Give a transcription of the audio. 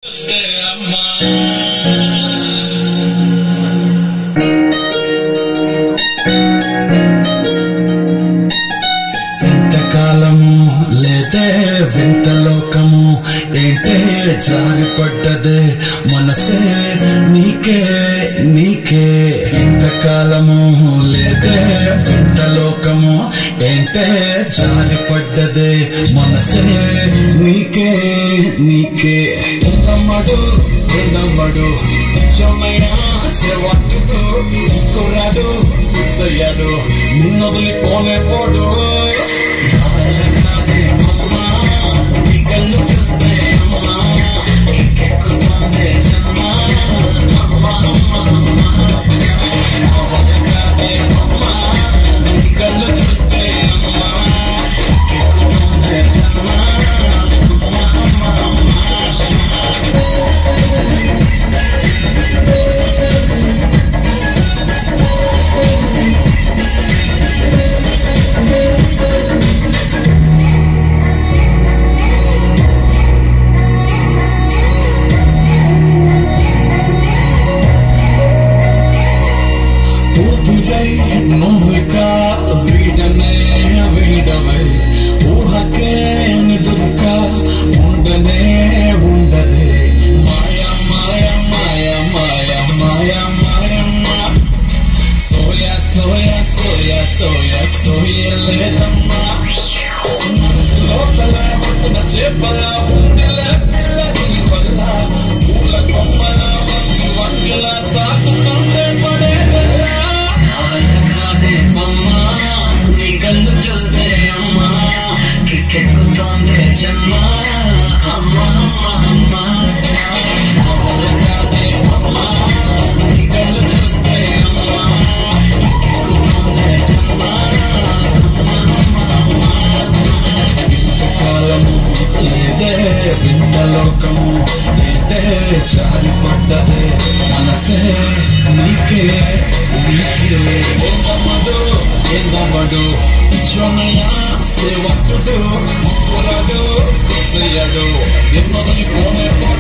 ఇంతకాలము లేదే వింత లోకము ఏంటే జారిపడ్డదే మనసే నీకే నీకే ఇంతకాలము లేదే వింత లోకము ఏంటే జారిపడ్డదే మనసే నీకే నీకే ఉండమ్మడు ఉండమ్మడు చొమ్మయ్యా సేవట్టుకు కుర్రాడు సయ్యాడు నిన్ను వదిలిపోనే పోడు కళ్ళు చూస్తే అమ్మా ఎక్కెక్కుతోందే జన్మ అమ్మా అమ్మా అమ్మా నీ కళ్ళు చూస్తే అమ్మా ఎక్కెక్కుతోందే జన్మ అమ్మా అమ్మా అమ్మా ఊపిరై నువ్విక వీడనే వీడవై ఊహకే నిదురుక ఉండనే ఉండదే మాయ మాయ మాయ మాయ మాయ మాయ మా సోయ సోయ సోయ సోయ సోయ లేదమ్మా లోపల పుట్టిన చేపల ఉండిలే పిల్ల నీ వల్ల పూల కొమ్మల వంగి వంగిల తాకుతుంటే పడే నీ కళ్ళు చూస్తే అమ్మా కిక్కెక్కుతోందే జన్మ అమ్మా అమ్మా అమ్మా నీ కళ్ళు చూస్తే అమ్మా కిక్కెక్కుతోందే జన్మ కాలము లేదే వింత లోకము లేదే జారిపడ్డదే మనసే నీకే నీకే ఎందమ్మడు ఎందమ్మడు చొనయ సేవకుడు కురడు సేయడు నిన్నొదిలి పోనే పో